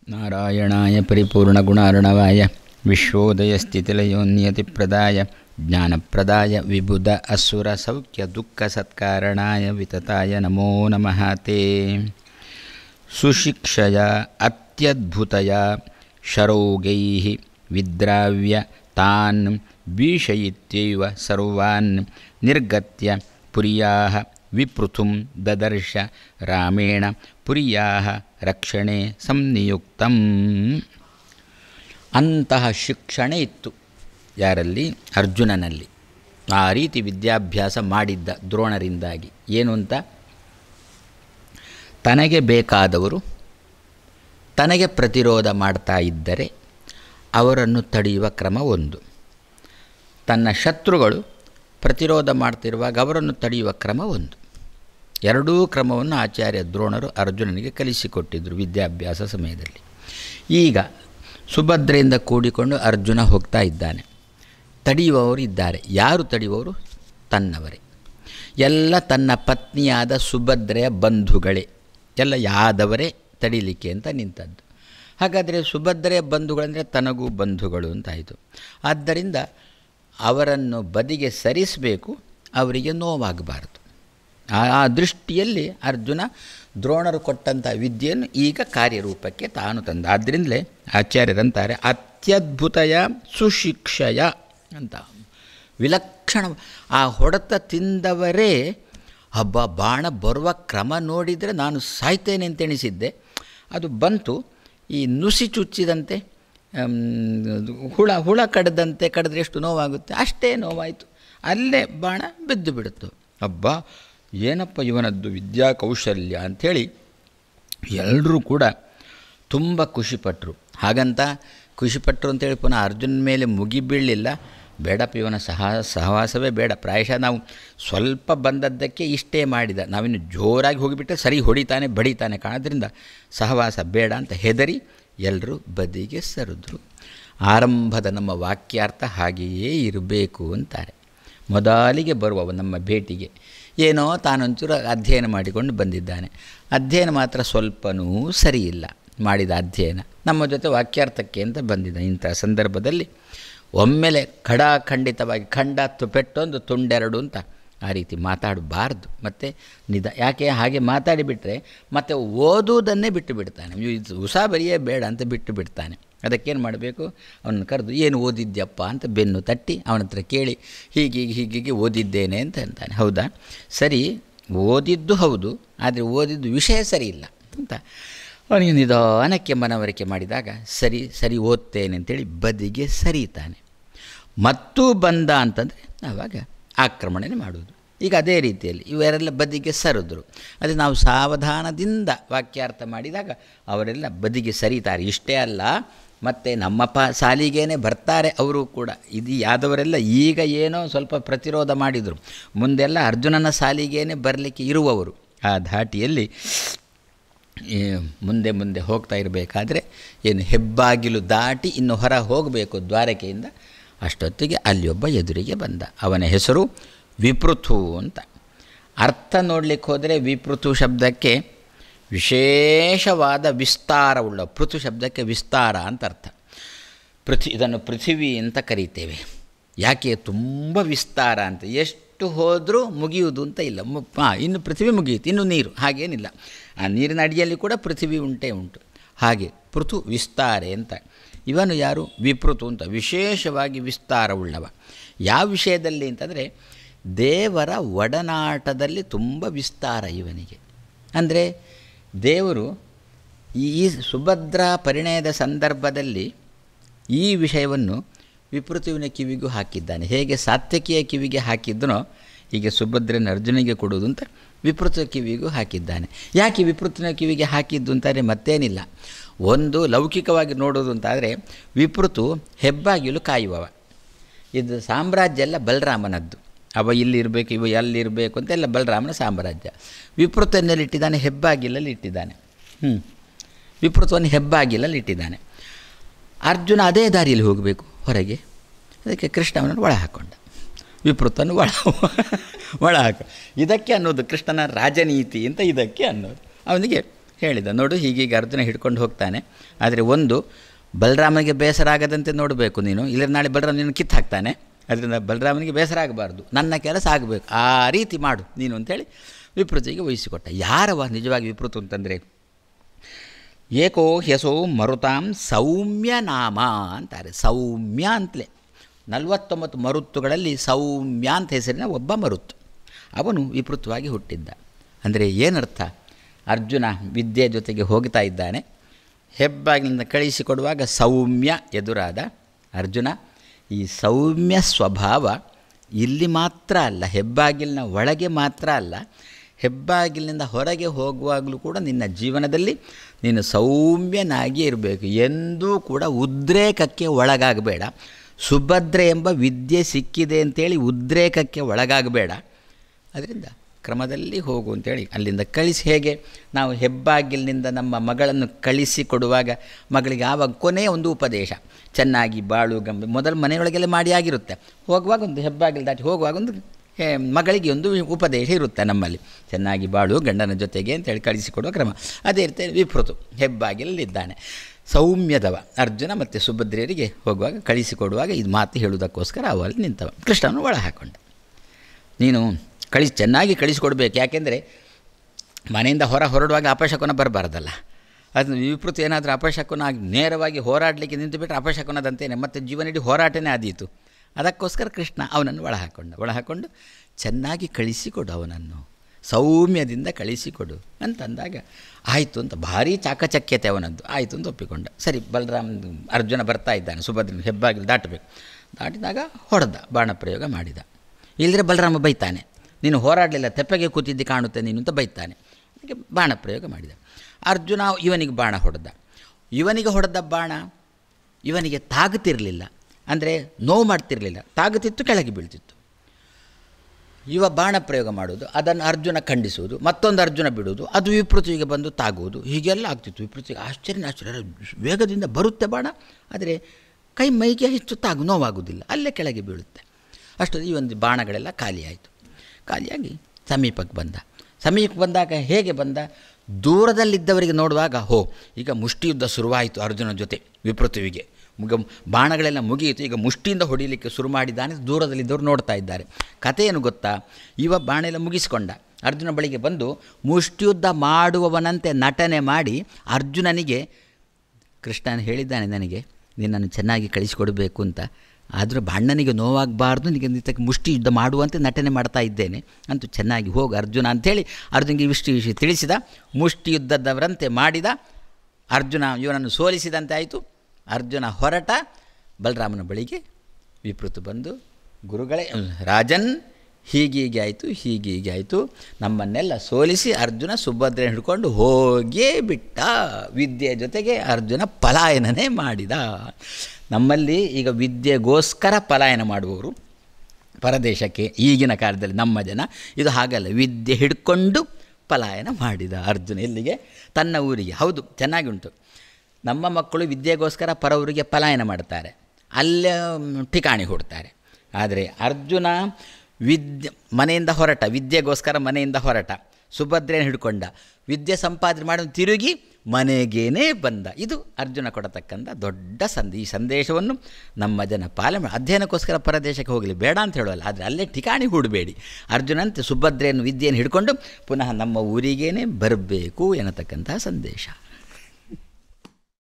ನಾರಾಯಣಾಯ ಪರಿಪೂರ್ಣಗುಣಾರ್ಣವಾಯ ವಿಶ್ವೋದಯಸ್ಥಿತಿಲಯೋನ್ಯತಿಪ್ರದಾಯ ಜ್ಞಾನಪ್ರದಾಯ ವಿಬುಧ ಅಸುರ ಸೌಖ್ಯ ದುಃಖ ಸತ್ಕಾರಣಾಯ ವಿತತಾಯ ನಮೋ ನಮಃ ತೇ ಸುಶಿಕ್ಷಯ ಅತ್ಯದ್ಭುತಯ ಶರೌಗೈ ವಿದ್ರಾವ್ಯ ತಾನ್ ಭೀಷಯಿತ್ಯೈವ ಸರ್ವಾನ್ ನಿರ್ಗತ್ಯ ಪುರಿಯಾ ವಿಪೃಥುಂ ದದರ್ಶ ರಾಮೇಣ ಪುರಿಯಾ ರಕ್ಷಣೆ ಸಂನಿಯುಕ್ತಂ ಅಂತಹ ಶಿಕ್ಷಣೆ ಇತ್ತು ಯಾರಲ್ಲಿ ಅರ್ಜುನನಲ್ಲಿ ಆ ರೀತಿ ವಿದ್ಯಾಭ್ಯಾಸ ಮಾಡಿದ್ದ ದ್ರೋಣರಿಂದಾಗಿ ಏನು ಅಂತ ತನಗೆ ಬೇಕಾದವರು ತನಗೆ ಪ್ರತಿರೋಧ ಮಾಡ್ತಾ ಇದ್ದರೆ ಅವರನ್ನು ತಡೆಯುವ ಕ್ರಮ ಒಂದು ತನ್ನ ಶತ್ರುಗಳು ಪ್ರತಿರೋಧ ಮಾಡ್ತಿರುವಾಗ ಅವರನ್ನು ತಡೆಯುವ ಕ್ರಮ ಒಂದು ಎರಡೂ ಕ್ರಮವನ್ನು ಆಚಾರ್ಯ ದ್ರೋಣರು ಅರ್ಜುನನಿಗೆ ಕಲಿಸಿಕೊಟ್ಟಿದ್ದರು ವಿದ್ಯಾಭ್ಯಾಸ ಸಮಯದಲ್ಲಿ ಈಗ ಸುಭದ್ರೆಯಿಂದ ಕೂಡಿಕೊಂಡು ಅರ್ಜುನ ಹೋಗ್ತಾ ಇದ್ದಾನೆ ತಡೆಯುವವರು ಇದ್ದಾರೆ ಯಾರು ತಡೆಯುವವರು ತನ್ನವರೇ ಎಲ್ಲ ತನ್ನ ಪತ್ನಿಯಾದ ಸುಭದ್ರೆಯ ಬಂಧುಗಳೇ ಎಲ್ಲ ಯಾದವರೇ ತಡೀಲಿಕ್ಕೆ ಅಂತ ನಿಂತದ್ದು ಹಾಗಾದರೆ ಸುಭದ್ರೆಯ ಬಂಧುಗಳಂದರೆ ತನಗೂ ಬಂಧುಗಳು ಅಂತಾಯಿತು ಆದ್ದರಿಂದ ಅವರನ್ನು ಬದಿಗೆ ಸರಿಸಬೇಕು ಅವರಿಗೆ ನೋವಾಗಬಾರದು ಆ ದೃಷ್ಟಿಯಲ್ಲಿ ಅರ್ಜುನ ದ್ರೋಣರು ಕೊಟ್ಟಂಥ ವಿದ್ಯೆಯನ್ನು ಈಗ ಕಾರ್ಯರೂಪಕ್ಕೆ ತಾನು ತಂದ ಆದ್ದರಿಂದಲೇ ಆಚಾರ್ಯರಂತಾರೆ ಅತ್ಯದ್ಭುತಯ ಸುಶಿಕ್ಷಯ ಅಂತ ವಿಲಕ್ಷಣ ಆ ಹೊಡೆತ ತಿಂದವರೇ ಹಬ್ಬ ಬಾಣ ಬರುವ ಕ್ರಮ ನೋಡಿದರೆ ನಾನು ಸಾಯ್ತೇನೆ ಅಂತ ಎಣಿಸಿದ್ದೆ ಅದು ಬಂತು ಈ ನುಸಿ ಚುಚ್ಚಿದಂತೆ ಹುಳ ಹುಳ ಕಡ್ದಂತೆ ಕಡಿದ್ರೆ ಎಷ್ಟು ನೋವಾಗುತ್ತೆ ಅಷ್ಟೇ ನೋವಾಯಿತು ಅಲ್ಲೇ ಬಾಣ ಬಿದ್ದು ಬಿಡುತ್ತು ಹಬ್ಬ ಏನಪ್ಪ ಇವನದ್ದು ವಿದ್ಯಾ ಕೌಶಲ್ಯ ಅಂಥೇಳಿ ಎಲ್ಲರೂ ಕೂಡ ತುಂಬ ಖುಷಿಪಟ್ಟರು ಹಾಗಂತ ಖುಷಿಪಟ್ಟರು ಅಂತೇಳಿ ಪುನಃ ಅರ್ಜುನ ಮೇಲೆ ಮುಗಿಬೀಳಲಿಲ್ಲ ಬೇಡಪ್ಪ ಇವನ ಸಹ ಸಹವಾಸವೇ ಬೇಡ ಪ್ರಾಯಶಃ ನಾವು ಸ್ವಲ್ಪ ಬಂದದ್ದಕ್ಕೆ ಇಷ್ಟೇ ಮಾಡಿದ ನಾವಿನ್ನು ಜೋರಾಗಿ ಹೋಗಿಬಿಟ್ಟರೆ ಸರಿ ಹೊಡಿತಾನೆ ಬಡಿತಾನೆ ಕಾಣೋದ್ರಿಂದ ಸಹವಾಸ ಬೇಡ ಅಂತ ಹೆದರಿ ಎಲ್ಲರೂ ಬದಿಗೆ ಸರಿದ್ರು ಆರಂಭದ ನಮ್ಮ ವಾಕ್ಯಾರ್ಥ ಹಾಗೆಯೇ ಇರಬೇಕು ಅಂತಾರೆ ಮೊದಲಿಗೆ ಬರುವವ ನಮ್ಮ ಭೇಟಿಗೆ ಏನೋ ತಾನೊಂಚೂರು ಅಧ್ಯಯನ ಮಾಡಿಕೊಂಡು ಬಂದಿದ್ದಾನೆ ಅಧ್ಯಯನ ಮಾತ್ರ ಸ್ವಲ್ಪನೂ ಸರಿಯಿಲ್ಲ ಮಾಡಿದ ಅಧ್ಯಯನ ನಮ್ಮ ಜೊತೆ ವಾಕ್ಯಾರ್ಥಕ್ಕೆ ಅಂತ ಬಂದಿದ್ದ ಇಂಥ ಸಂದರ್ಭದಲ್ಲಿ ಒಮ್ಮೆಲೆ ಖಡಾಖಂಡಿತವಾಗಿ ಖಂಡ ತುಪೆಟ್ಟೊಂದು ತುಂಡೆರಡು ಅಂತ ಆ ರೀತಿ ಮಾತಾಡಬಾರ್ದು ಮತ್ತು ನಿಧ ಯಾಕೆ ಹಾಗೆ ಮಾತಾಡಿಬಿಟ್ರೆ ಮತ್ತು ಓದುವುದನ್ನೇ ಬಿಟ್ಟು ಬಿಡ್ತಾನೆ ಇದು ಉಸಾಬರಿಯೇ ಬೇಡ ಅಂತ ಬಿಟ್ಟು ಬಿಡ್ತಾನೆ ಅದಕ್ಕೇನು ಮಾಡಬೇಕು ಅವನನ್ನು ಕರೆದು ಏನು ಓದಿದ್ಯಪ್ಪ ಅಂತ ಬೆನ್ನು ತಟ್ಟಿ ಅವನ ಹತ್ರ ಕೇಳಿ ಹೀಗೀಗೆ ಹೀಗೀಗೆ ಓದಿದ್ದೇನೆ ಅಂತ ಅಂತಾನೆ ಹೌದಾ ಸರಿ ಓದಿದ್ದು ಹೌದು ಆದರೆ ಓದಿದ್ದು ವಿಷಯ ಸರಿ ಇಲ್ಲ ಅಂತ ಅವನಿಗೆ ನಿಧಾನಕ್ಕೆ ಮನವರಿಕೆ ಮಾಡಿದಾಗ ಸರಿ ಸರಿ ಓದ್ತೇನೆ ಅಂತೇಳಿ ಬದಿಗೆ ಸರಿತಾನೆ ಮತ್ತೂ ಬಂದ ಅಂತಂದರೆ ಆವಾಗ ಆಕ್ರಮಣೆ ಮಾಡುವುದು ಈಗ ಅದೇ ರೀತಿಯಲ್ಲಿ ಇವರೆಲ್ಲ ಬದಿಗೆ ಸರಿದ್ರು ಅದೇ ನಾವು ಸಾವಧಾನದಿಂದ ವಾಕ್ಯಾರ್ಥ ಮಾಡಿದಾಗ ಅವರೆಲ್ಲ ಬದಿಗೆ ಸರಿತಾರೆ ಇಷ್ಟೇ ಅಲ್ಲ ಮತ್ತು ನಮ್ಮ ಪ ಸಾಲಿಗೇನೆ ಬರ್ತಾರೆ ಅವರು ಕೂಡ ಇದು ಯಾದವರೆಲ್ಲ ಈಗ ಏನೋ ಸ್ವಲ್ಪ ಪ್ರತಿರೋಧ ಮಾಡಿದರು ಮುಂದೆಲ್ಲ ಅರ್ಜುನನ ಸಾಲಿಗೇನೆ ಬರಲಿಕ್ಕೆ ಇರುವವರು ಆ ಧಾಟಿಯಲ್ಲಿ ಮುಂದೆ ಮುಂದೆ ಹೋಗ್ತಾ ಇರಬೇಕಾದ್ರೆ ಏನು ಹೆಬ್ಬಾಗಿಲು ದಾಟಿ ಇನ್ನು ಹೊರ ಹೋಗಬೇಕು ದ್ವಾರಕೆಯಿಂದ ಅಷ್ಟೊತ್ತಿಗೆ ಅಲ್ಲಿ ಒಬ್ಬ ಎದುರಿಗೆ ಬಂದ ಅವನ ಹೆಸರು ವಿಪೃಥು ಅಂತ ಅರ್ಥ ನೋಡಲಿಕ್ಕೆ ಹೋದರೆ ವಿಪೃಥು ಶಬ್ದಕ್ಕೆ ವಿಶೇಷವಾದ ವಿಸ್ತಾರವುಳ್ಳ ಪೃಥು ಶಬ್ದಕ್ಕೆ ವಿಸ್ತಾರ ಅಂತ ಅರ್ಥ ಪೃಥ್ವಿ ಇದನ್ನು ಪೃಥಿವಿ ಅಂತ ಕರೀತೇವೆ ಯಾಕೆ ತುಂಬ ವಿಸ್ತಾರ ಅಂತ ಎಷ್ಟು ಹೋದರೂ ಮುಗಿಯುವುದು ಅಂತ ಇಲ್ಲ ಹಾಂ ಇನ್ನು ಪೃಥ್ವಿ ಮುಗಿಯುತ್ತೆ ಇನ್ನು ನೀರು ಹಾಗೇನಿಲ್ಲ ಆ ನೀರಿನ ಅಡಿಯಲ್ಲಿ ಕೂಡ ಪೃಥ್ವಿ ಉಂಟೇ ಉಂಟು ಹಾಗೆ ಪೃಥು ವಿಸ್ತಾರೆ ಅಂತ ಇವನು ಯಾರು ವಿಪೃತು ಅಂತ ವಿಶೇಷವಾಗಿ ವಿಸ್ತಾರವುಳ್ಳವ ಯಾವ ವಿಷಯದಲ್ಲಿ ಅಂತಂದರೆ ದೇವರ ಒಡನಾಟದಲ್ಲಿ ತುಂಬ ವಿಸ್ತಾರ ಇವನಿಗೆ ಅಂದರೆ ದೇವರು ಈ ಸುಭದ್ರಾ ಪರಿಣಯದ ಸಂದರ್ಭದಲ್ಲಿ ಈ ವಿಷಯವನ್ನು ವಿಪೃತುವಿನ ಕಿವಿಗೂ ಹಾಕಿದ್ದಾನೆ ಹೇಗೆ ಸಾತ್ಯಕಿಯ ಕಿವಿಗೆ ಹಾಕಿದ್ದನೋ ಹೀಗೆ ಸುಭದ್ರನ ಅರ್ಜುನಿಗೆ ಕೊಡುವುದು ಅಂತ ವಿಪೃತ ಕಿವಿಗೂ ಹಾಕಿದ್ದಾನೆ ಯಾಕೆ ವಿಪೃತನ ಕಿವಿಗೆ ಹಾಕಿದ್ದು ಅಂತಾರೆ ಮತ್ತೇನಿಲ್ಲ ಒಂದು ಲೌಕಿಕವಾಗಿ ನೋಡೋದು ಅಂತಾದರೆ ವಿಪೃತು ಹೆಬ್ಬಾಗಿಲು ಕಾಯುವವ ಇದು ಸಾಮ್ರಾಜ್ಯ ಎಲ್ಲ ಬಲರಾಮನದ್ದು ಅವ ಇಲ್ಲಿರಬೇಕು ಇವ ಎಲ್ಲಿರಬೇಕು ಅಂತೆಲ್ಲ ಬಲರಾಮನ ಸಾಮ್ರಾಜ್ಯ ವಿಪೃತನಲ್ಲಿ ಇಟ್ಟಿದ್ದಾನೆ ಹೆಬ್ಬಾಗಿಲಲ್ಲಿ ಇಟ್ಟಿದ್ದಾನೆ ಹ್ಞೂ ವಿಪೃತವನ್ನು ಹೆಬ್ಬಾಗಿಲಲ್ಲಿ ಇಟ್ಟಿದ್ದಾನೆ ಅರ್ಜುನ ಅದೇ ದಾರಿಯಲ್ಲಿ ಹೋಗಬೇಕು ಹೊರಗೆ ಅದಕ್ಕೆ ಕೃಷ್ಣ ಅವನನ್ನು ಒಳ ಹಾಕ್ಕೊಂಡ ವಿಪೃತನ್ನು ಒಳ ಒಳ ಹಾಕ ಇದಕ್ಕೆ ಅನ್ನೋದು ಕೃಷ್ಣನ ರಾಜನೀತಿ ಅಂತ ಇದಕ್ಕೆ ಅನ್ನೋದು ಅವನಿಗೆ ಹೇಳಿದ ನೋಡು ಹೀಗೀಗ ಅರ್ಜುನ ಹಿಡ್ಕೊಂಡು ಹೋಗ್ತಾನೆ ಆದರೆ ಒಂದು ಬಲರಾಮನಿಗೆ ಬೇಸರ ಆಗದಂತೆ ನೋಡಬೇಕು ನೀನು ಇಲ್ಲ ನಾಳೆ ಬಲರಾಮ ನೀನು ಕಿತ್ತು ಹಾಕ್ತಾನೆ ಅದರಿಂದ ಬಲರಾಮನಿಗೆ ಬೇಸರ ಆಗಬಾರ್ದು ನನ್ನ ಕೆಲಸ ಆಗಬೇಕು ಆ ರೀತಿ ಮಾಡು ನೀನು ಅಂತೇಳಿ ವಿಪೃತಿಗೆ ವಹಿಸಿಕೊಟ್ಟ ಯಾರವ ನಿಜವಾಗಿ ವಿಪೃತು ಅಂತಂದರೆ ಏಕೋ ಹ್ಯಸೋ ಮರುತಾಂ ಸೌಮ್ಯ ನಾಮ ಅಂತಾರೆ ಸೌಮ್ಯ ಅಂತಲೇ ನಲವತ್ತೊಂಬತ್ತು ಮರುತ್ತುಗಳಲ್ಲಿ ಸೌಮ್ಯ ಅಂತ ಹೆಸರಿನ ಒಬ್ಬ ಮರುತ್ತು ಅವನು ವಿಪೃತವಾಗಿ ಹುಟ್ಟಿದ್ದ ಅಂದರೆ ಏನರ್ಥ ಅರ್ಜುನ ವಿದ್ಯೆ ಜೊತೆಗೆ ಹೋಗ್ತಾ ಇದ್ದಾನೆ ಹೆಬ್ಬಾಗಿಲಿಂದ ಕಳಿಸಿಕೊಡುವಾಗ ಸೌಮ್ಯ ಎದುರಾದ ಅರ್ಜುನ ಈ ಸೌಮ್ಯ ಸ್ವಭಾವ ಇಲ್ಲಿ ಮಾತ್ರ ಅಲ್ಲ ಹೆಬ್ಬಾಗಿಲಿನ ಒಳಗೆ ಮಾತ್ರ ಅಲ್ಲ ಹೆಬ್ಬಾಗಿಲಿನಿಂದ ಹೊರಗೆ ಹೋಗುವಾಗಲೂ ಕೂಡ ನಿನ್ನ ಜೀವನದಲ್ಲಿ ನೀನು ಸೌಮ್ಯನಾಗಿ ಇರಬೇಕು ಎಂದೂ ಕೂಡ ಉದ್ರೇಕಕ್ಕೆ ಒಳಗಾಗಬೇಡ ಸುಭದ್ರೆ ಎಂಬ ವಿದ್ಯೆ ಸಿಕ್ಕಿದೆ ಅಂತೇಳಿ ಉದ್ರೇಕಕ್ಕೆ ಒಳಗಾಗಬೇಡ ಅದರಿಂದ ಕ್ರಮದಲ್ಲಿ ಹೋಗು ಅಂತೇಳಿ ಅಲ್ಲಿಂದ ಕಳಿಸಿ ಹೇಗೆ ನಾವು ಹೆಬ್ಬಾಗಿಲಿನಿಂದ ನಮ್ಮ ಮಗಳನ್ನು ಕಳಿಸಿ ಕೊಡುವಾಗ ಮಗಳಿಗೆ ಆವಾಗ ಕೊನೆಯ ಒಂದು ಉಪದೇಶ ಚೆನ್ನಾಗಿ ಬಾಳು ಗಂಬ ಮೊದಲು ಮನೆಯೊಳಗೆಲ್ಲ ಮಾಡಿ ಆಗಿರುತ್ತೆ ಹೋಗುವಾಗ ಒಂದು ಹೆಬ್ಬಾಗಿಲು ದಾಟಿ ಹೋಗುವಾಗ ಒಂದು ಹೇ, ಮಗಳಿಗೆ ಒಂದು ಉಪದೇಶ ಇರುತ್ತೆ ನಮ್ಮಲ್ಲಿ ಚೆನ್ನಾಗಿ ಬಾಳು ಗಂಡನ ಜೊತೆಗೆ ಅಂತೇಳಿ ಕಳಿಸಿಕೊಡುವ ಕ್ರಮ ಅದೇ ರೀತಿ ವಿಪೃತು ಹೆಬ್ಬಾಗಿಲಲ್ಲಿದ್ದಾನೆ ಸೌಮ್ಯದವ ಅರ್ಜುನ ಮತ್ತು ಸುಭದ್ರೆಯರಿಗೆ ಹೋಗುವಾಗ ಕಳಿಸಿಕೊಡುವಾಗ ಇದು ಮಾತು ಹೇಳುವುದಕ್ಕೋಸ್ಕರ ಅವಲ್ಲಿ ನಿಂತವ ಕೃಷ್ಣನು ಒಳ ಹಾಕೊಂಡ ನೀನು ಕಳಿಸಿ ಚೆನ್ನಾಗಿ ಕಳಿಸಿಕೊಡ್ಬೇಕು ಯಾಕೆಂದರೆ ಮನೆಯಿಂದ ಹೊರ ಹೊರಡುವಾಗ ಅಪಶಕುನ ಬರಬಾರ್ದಲ್ಲ ಅದು ವಿಪೃತಿ ಏನಾದರೂ ಅಪಶಕುನ ಆಗಿ ನೇರವಾಗಿ ಹೋರಾಡಲಿಕ್ಕೆ ನಿಂತು ಬಿಟ್ಟರೆ ಅಪಶಕುನದಂತೇನೆ ಮತ್ತು ಜೀವನಡಿ ಹೋರಾಟನೇ ಆದೀತು ಅದಕ್ಕೋಸ್ಕರ ಕೃಷ್ಣ ಅವನನ್ನು ಒಳ ಹಾಕ್ಕೊಂಡ ಒಳ ಹಾಕ್ಕೊಂಡು ಚೆನ್ನಾಗಿ ಕಳಿಸಿಕೊಡು ಅವನನ್ನು ಸೌಮ್ಯದಿಂದ ಕಳಿಸಿಕೊಡು ಅಂತಂದಾಗ ಆಯಿತು ಅಂತ ಭಾರೀ ಚಾಕಚಕ್ಯತೆ ಅವನದ್ದು ಆಯಿತು ಅಂತ ಒಪ್ಪಿಕೊಂಡ ಸರಿ ಬಲರಾಮ್ ಅರ್ಜುನ ಬರ್ತಾ ಇದ್ದಾನೆ ಸುಭದ್ರ ಹೆಬ್ಬಾಗಿಲು ದಾಟಬೇಕು ದಾಟಿದಾಗ ಹೊಡೆದ ಬಾಣ ಪ್ರಯೋಗ ಮಾಡಿದ ಇಲ್ಲದ್ರೆ ಬಲರಾಮ ಬೈತಾನೆ ನೀನು ಹೋರಾಡಲಿಲ್ಲ ತೆಪ್ಪಗೆ ಕೂತಿದ್ದಿ ಕಾಣುತ್ತೆ ನೀನು ಅಂತ ಬೈತಾನೆ ಅದಕ್ಕೆ ಬಾಣ ಪ್ರಯೋಗ ಮಾಡಿದ ಅರ್ಜುನ ಇವನಿಗೆ ಬಾಣ ಹೊಡೆದ ಇವನಿಗೆ ಹೊಡೆದ ಬಾಣ ಇವನಿಗೆ ತಾಗುತ್ತಿರಲಿಲ್ಲ ಅಂದರೆ ನೋವು ಮಾಡ್ತಿರಲಿಲ್ಲ ತಾಗುತ್ತಿತ್ತು ಕೆಳಗೆ ಬೀಳ್ತಿತ್ತು ಇವ ಬಾಣ ಪ್ರಯೋಗ ಮಾಡೋದು ಅದನ್ನು ಅರ್ಜುನ ಖಂಡಿಸುವುದು ಮತ್ತೊಂದು ಅರ್ಜುನ ಬಿಡುವುದು ಅದು ವಿಪೃತಿಗೆ ಬಂದು ತಾಗುವುದು ಹೀಗೆಲ್ಲ ಆಗ್ತಿತ್ತು ವಿಪೃತಿಗೆ ಆಶ್ಚರ್ಯ ಆಶ್ಚರ್ಯ ವೇಗದಿಂದ ಬರುತ್ತೆ ಬಾಣ ಆದರೆ ಕೈ ಮೈಗೆ ಹೆಚ್ಚು ತಾಗು ನೋವಾಗುವುದಿಲ್ಲ ಅಲ್ಲೇ ಕೆಳಗೆ ಬೀಳುತ್ತೆ ಅಷ್ಟೊಂದು ಈ ಒಂದು ಬಾಣಗಳೆಲ್ಲ ಖಾಲಿಯಾಯಿತು ಖಾಲಿಯಾಗಿ ಸಮೀಪಕ್ಕೆ ಬಂದ ಸಮೀಪಕ್ಕೆ ಬಂದಾಗ ಹೇಗೆ ಬಂದ ದೂರದಲ್ಲಿದ್ದವರಿಗೆ ನೋಡುವಾಗ ಹೋ ಈಗ ಮುಷ್ಟಿಯುದ್ಧ ಶುರುವಾಯಿತು ಅರ್ಜುನ ಜೊತೆ ವಿಪೃಥುವಿಗೆ ಮುಗ ಬಾಣಗಳೆಲ್ಲ ಮುಗಿಯಿತು ಈಗ ಮುಷ್ಟಿಯಿಂದ ಹೊಡಿಲಿಕ್ಕೆ ಶುರು ಮಾಡಿದ್ದಾನೆ ದೂರದಲ್ಲಿದ್ದವರು ನೋಡ್ತಾ ಇದ್ದಾರೆ ಕಥೆ ಏನು ಗೊತ್ತಾ ಇವ ಬಾಣ ಎಲ್ಲ ಮುಗಿಸಿಕೊಂಡ ಅರ್ಜುನ ಬಳಿಗೆ ಬಂದು ಮುಷ್ಟಿಯುದ್ಧ ಮಾಡುವವನಂತೆ ನಟನೆ ಮಾಡಿ ಅರ್ಜುನನಿಗೆ ಕೃಷ್ಣನ ಹೇಳಿದ್ದಾನೆ ನನಗೆ ನಿನ್ನನ್ನು ಚೆನ್ನಾಗಿ ಕಳಿಸಿಕೊಡಬೇಕು ಅಂತ ಆದರೂ ಬಣ್ಣನಿಗೆ ನೋವಾಗಬಾರ್ದು ನಿನಗೆ ನಿತಕ್ಕೆ ಮುಷ್ಟಿ ಯುದ್ಧ ಮಾಡುವಂತೆ ನಟನೆ ಮಾಡ್ತಾ ಇದ್ದೇನೆ ಅಂತೂ ಚೆನ್ನಾಗಿ ಹೋಗು ಅರ್ಜುನ ಅಂಥೇಳಿ ಅರ್ಜುನಿಗೆ ಇಷ್ಟು ವಿಷಯ ತಿಳಿಸಿದ ಮುಷ್ಟಿ ಯುದ್ಧದವರಂತೆ ಮಾಡಿದ ಅರ್ಜುನ ಇವನನ್ನು ಸೋಲಿಸಿದಂತೆ ಆಯಿತು ಅರ್ಜುನ ಹೊರಟ ಬಲರಾಮನ ಬಳಿಗೆ ವಿಪೃತು ಬಂದು ಗುರುಗಳೇ ರಾಜನ್ ಹೀಗೀಗೆ ಆಯಿತು ಹೀಗೀಗೆ ಆಯಿತು ನಮ್ಮನ್ನೆಲ್ಲ ಸೋಲಿಸಿ ಅರ್ಜುನ ಸುಭದ್ರೆ ಹಿಡ್ಕೊಂಡು ಹೋಗೇ ಬಿಟ್ಟ ವಿದ್ಯೆ ಜೊತೆಗೆ ಅರ್ಜುನ ಪಲಾಯನನೇ ಮಾಡಿದ ನಮ್ಮಲ್ಲಿ ಈಗ ವಿದ್ಯೆಗೋಸ್ಕರ ಪಲಾಯನ ಮಾಡುವವರು ಪರದೇಶಕ್ಕೆ ಈಗಿನ ಕಾಲದಲ್ಲಿ ನಮ್ಮ ಜನ ಇದು ಹಾಗಲ್ಲ ವಿದ್ಯೆ ಹಿಡ್ಕೊಂಡು ಪಲಾಯನ ಮಾಡಿದ ಅರ್ಜುನ ಎಲ್ಲಿಗೆ ತನ್ನ ಊರಿಗೆ ಹೌದು ಚೆನ್ನಾಗಿ ಉಂಟು ನಮ್ಮ ಮಕ್ಕಳು ವಿದ್ಯೆಗೋಸ್ಕರ ಪರ ಊರಿಗೆ ಪಲಾಯನ ಮಾಡ್ತಾರೆ ಅಲ್ಲೇ ಠಿಕಾಣಿ ಹುಡ್ತಾರೆ ಆದರೆ ಅರ್ಜುನ ವಿದ್ಯೆ ಮನೆಯಿಂದ ಹೊರಟ ವಿದ್ಯೆಗೋಸ್ಕರ ಮನೆಯಿಂದ ಹೊರಟ ಸುಭದ್ರೆಯನ್ನು ಹಿಡ್ಕೊಂಡ ವಿದ್ಯೆ ಸಂಪಾದನೆ ಮಾಡಿ ತಿರುಗಿ ಮನೆಗೇನೇ ಬಂದ ಇದು ಅರ್ಜುನ ಕೊಡತಕ್ಕಂಥ ದೊಡ್ಡ ಸಂದ ಈ ಸಂದೇಶವನ್ನು ನಮ್ಮ ಜನ ಪಾಲನೆ ಮಾಡಿ ಅಧ್ಯಯನಕ್ಕೋಸ್ಕರ ಪರದೇಶಕ್ಕೆ ಹೋಗಲಿ ಬೇಡ ಅಂತ ಹೇಳೋಲ್ಲ ಆದರೆ ಅಲ್ಲೇ ಠಿಕಾಣಿ ಹೂಡಬೇಡಿ ಅರ್ಜುನಂತೆ ಸುಭದ್ರೆಯನ್ನು ವಿದ್ಯೆಯನ್ನು ಹಿಡ್ಕೊಂಡು ಪುನಃ ನಮ್ಮ ಊರಿಗೇನೆ ಬರಬೇಕು ಎನ್ನತಕ್ಕಂತಹ ಸಂದೇಶ